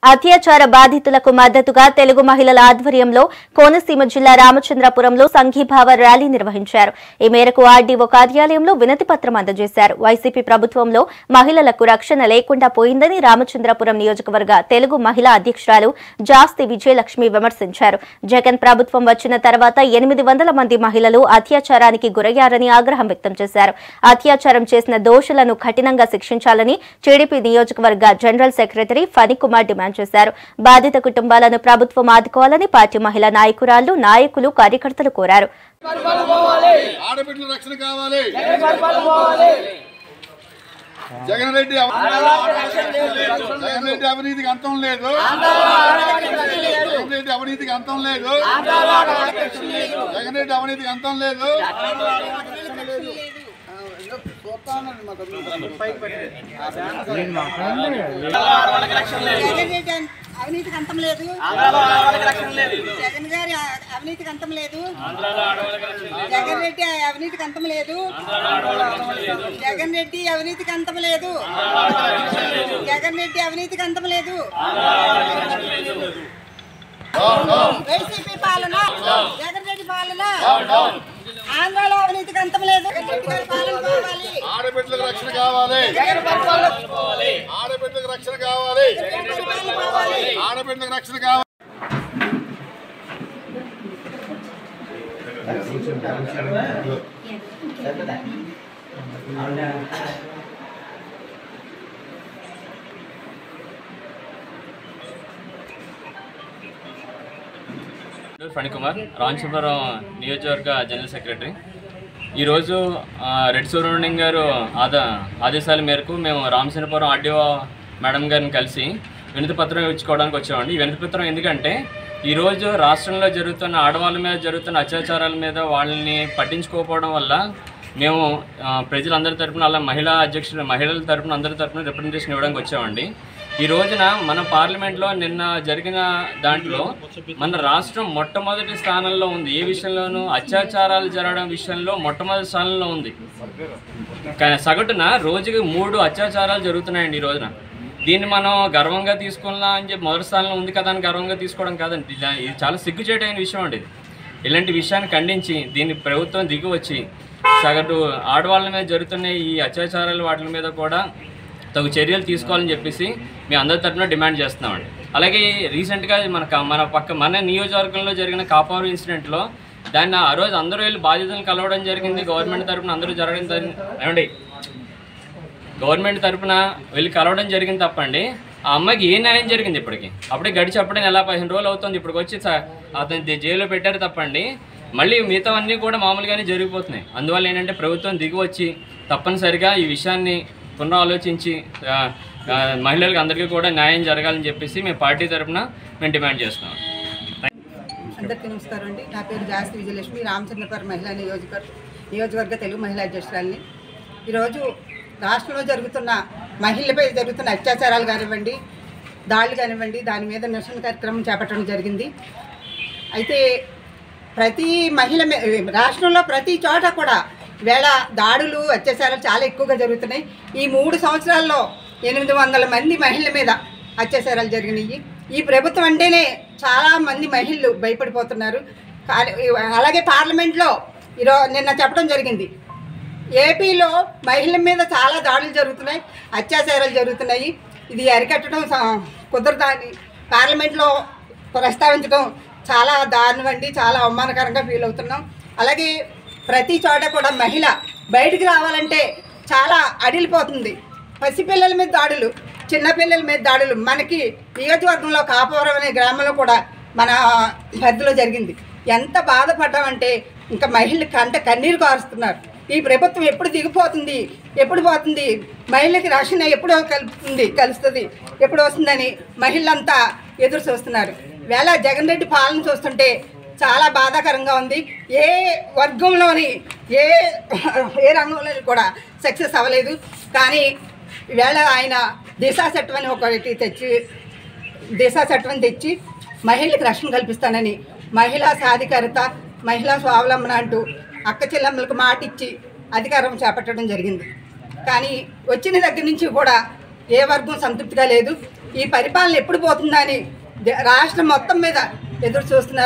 అత్యాచార బాధితులకు మద్దతుగా తెలుగు మహిళల ఆధ్వర్యంలో కోనసీమ జిల్లా రామచంద్రపురంలో సంఘీభావ ర్యాలీ నిర్వహించారు ఈ మేరకు ఆర్డీఓ కార్యాలయంలో వినతి పత్రం అందజేశారు వైసీపీ ప్రభుత్వంలో మహిళలకు రక్షణ లేకుండా పోయిందని రామచంద్రపురం నియోజకవర్గ తెలుగు మహిళా అధ్యక్షురాలు జాస్తి విజయలక్ష్మి విమర్శించారు జగన్ ప్రభుత్వం వచ్చిన తర్వాత ఎనిమిది వందల మంది మహిళలు అత్యాచారానికి గురయ్యారని ఆగ్రహం వ్యక్తం చేశారు అత్యాచారం చేసిన దోషులను కఠినంగా శిక్షించాలని టీడీపీ నియోజకవర్గ జనరల్ సెక్రటరీ ఫణికుమార్ డిమాండ్ చేశారు బాధిత కుటుంబాలను ప్రభుత్వం ఆదుకోవాలని పార్టీ మహిళా నాయకురాళ్లు నాయకులు కార్యకర్తలు కోరారు ఆడబిడ్డల రక్షణ కావాలి జగన్ రెడ్డి అవ- జగన్ రెడ్డి అవినీతికి అంతం లేదు జగన్ రెడ్డి అవినీతికి అంతం లేదు జగన్ రెడ్డి అవినీతికి అంతం లేదు జగన్ రెడ్డి అన్- అవినీతికి అంతం లేదు జగన్ గారి అ- అవినీతికి అంతం లేదు జగన్ రెడ్డి అవినీతికి అంతం లేదు జగన్ రెడ్డి అవినీతికి అంతం లేదు జగన్ రెడ్డి అవినీతికి అంతం లేదు వైసీపీ పాలన జగన్ రెడ్డి పాలన ఆంధ్రాలో అవినీతికి అంతం లేదు జగన్ రెడ్డి గారి పాలన కావాలి ఆడబిడ్డలకు రక్షణ కావాలి ఆడబిడ్డలకు రక్షణ కావాలి ఆడబిడ్డలకు రక్షణ కావాలి పేరు ఫణికుమార్ రాంచపురం నియోజకవర్గ జనరల్ సెక్రటరీ ఈరోజు ఆ, రెడ్ సుబ్రహ్మణ్యం గారు ఆదా ఆదేశాల మేరకు మేము రామచంద్రపురం ఆర్డీఓ మేడం గారిని కలిసి వినతి పత్రం ఇచ్చుకోవడానికి వచ్చామండి ఈ వినతి పత్రం ఎందుకంటే ఈరోజు రాష్ట్రంలో జరుగుతున్న ఆడవాళ్ళ మీద జరుగుతున్న అత్యాచారాల మీద వాళ్ళని పట్టించుకోకపోవడం వల్ల మేము ఆ, ప్రజలందరి తరపున అలా మహిళా అధ్యక్షులు మహిళల తరపున అందరి తరపున రిప్రజెంటేషన్ ఇవ్వడానికి వచ్చామండి ఈ రోజున మన పార్లమెంట్లో నిన్న జరిగిన దాంట్లో మన రాష్ట్రం మొట్టమొదటి స్థానంలో ఉంది ఏ విషయంలోనూ అత్యాచారాలు జరగడం విషయంలో మొట్టమొదటి స్థానంలో ఉంది కానీ సగటున రోజుకి మూడు అత్యాచారాలు జరుగుతున్నాయండి ఈ రోజున దీన్ని మనం గర్వంగా తీసుకున్నా అని చెప్పి మొదటి స్థానంలో ఉంది కదా అని గర్వంగా తీసుకోవడం కాదండి ఇది ఇది చాలా సిగ్గుచేటైన విషయం అండి ఇది ఇలాంటి విషయాన్ని ఖండించి దీన్ని ప్రభుత్వం దిగి వచ్చి సగటు ఆడవాళ్ళ మీద జరుగుతున్న ఈ అత్యాచారాలు వాటి మీద కూడా తగు చర్యలు తీసుకోవాలని చెప్పేసి మేము అందరి తరఫున డిమాండ్ చేస్తున్నామండి అలాగే రీసెంట్గా మన క- మన పక్క మన నియోజకవర్గంలో జరిగిన కాపారు ఇన్సిడెంట్లో దాన్ని ఆ రోజు అందరూ వెళ్ళి బాధితులను కలవడం జరిగింది గవర్నమెంట్ తరఫున అందరూ జరగడం జరిగింది ఏమండి గవర్నమెంట్ తరపున వెళ్ళి కలవడం జరిగింది తప్పండి ఆ అమ్మాయికి ఏ న్యాయం జరిగింది ఇప్పటికి అప్పుడే గడిచి అప్పుడే నెల పదిహేను రోజులు అవుతుంది ఇప్పటికి వచ్చి స- అతని ది- జైల్లో పెట్టారు తప్పండి మళ్ళీ మిగతా అన్నీ కూడా మామూలుగానే జరిగిపోతున్నాయి అందువల్ల ఏంటంటే ప్రభుత్వం దిగి వచ్చి తప్పనిసరిగా ఈ విషయాన్ని పునరాలోచించి ఆ, ఆ, మహిళలకు అందరికీ కూడా న్యాయం జరగాలని చెప్పేసి మేము పార్టీ తరపున మేము డిమాండ్ చేస్తున్నాం అందరికీ నమస్కారం అండి నా పేరు జాస్తి విజయలక్ష్మి రామచంద్రపురం మహిళా నియోజకవర్గ నియోజకవర్గ తెలుగు మహిళా అధ్యక్షురాలని ఈరోజు రాష్ట్రంలో జరుగుతున్న మహిళలపై జరుగుతున్న అత్యాచారాలు కానివ్వండి దాడులు కానివ్వండి దాని మీద నిరసన కార్యక్రమం చేపట్టడం జరిగింది అయితే ప్రతి మహిళ మీ- రాష్ట్రంలో ప్రతి చోట కూడా వేళ దాడులు అత్యాచారాలు చాలా ఎక్కువగా జరుగుతున్నాయి ఈ మూడు సంవత్సరాల్లో ఎనిమిది వందల మంది మహిళల మీద అత్యాచారాలు జరిగినాయి ఈ ప్రభుత్వం అంటేనే చాలా మంది మహిళలు భయపడిపోతున్నారు కానీ అలాగే పార్లమెంట్లో ఈరోజు నిన్న చెప్పడం జరిగింది ఏపీలో మహిళల మీద చాలా దాడులు జరుగుతున్నాయి అత్యాచారాలు జరుగుతున్నాయి ఇది అరికట్టడం స- కుదరదని పార్లమెంట్లో ప్రస్తావించడం చాలా దారుణం అండి చాలా అవమానకరంగా ఫీల్ అవుతున్నాం అలాగే ప్రతి చోట కూడా మహిళ బయటికి రావాలంటే చాలా అడిలిపోతుంది పసిపిల్లల మీద దాడులు చిన్నపిల్లల మీద దాడులు మనకి నియోజకవర్గంలో కాపురం అనే గ్రామంలో కూడా మన పరిధిలో జరిగింది ఎంత బాధపడ్డామంటే ఇంకా మహిళలు కంట కన్నీరు కారుస్తున్నారు ఈ ప్రభుత్వం ఎప్పుడు దిగిపోతుంది ఎప్పుడు పోతుంది మహిళకి రక్షణ ఎప్పుడు కలుపుతుంది కలుస్తుంది ఎప్పుడు వస్తుందని మహిళలంతా ఎదురు చూస్తున్నారు వేళ జగన్ రెడ్డి పాలన చూస్తుంటే చాలా బాధాకరంగా ఉంది ఏ వర్గంలోని ఏ ఏ రంగంలో కూడా సక్సెస్ అవ్వలేదు కానీ ఈవేళ ఆయన దిశా చట్టం అని ఒకటి తెచ్చి దిశా చట్టం తెచ్చి మహిళలకు రక్షణ కల్పిస్తానని మహిళా సాధికారత మహిళా స్వావలంబన అంటూ అక్క చెల్లెమ్మలకు మాట ఇచ్చి అధికారం చేపట్టడం జరిగింది కానీ వచ్చిన దగ్గర నుంచి కూడా ఏ వర్గం సంతృప్తిగా లేదు ఈ పరిపాలన ఎప్పుడు పోతుందని దే- రాష్ట్రం మొత్తం మీద ఎదురు చూస్తున్నారు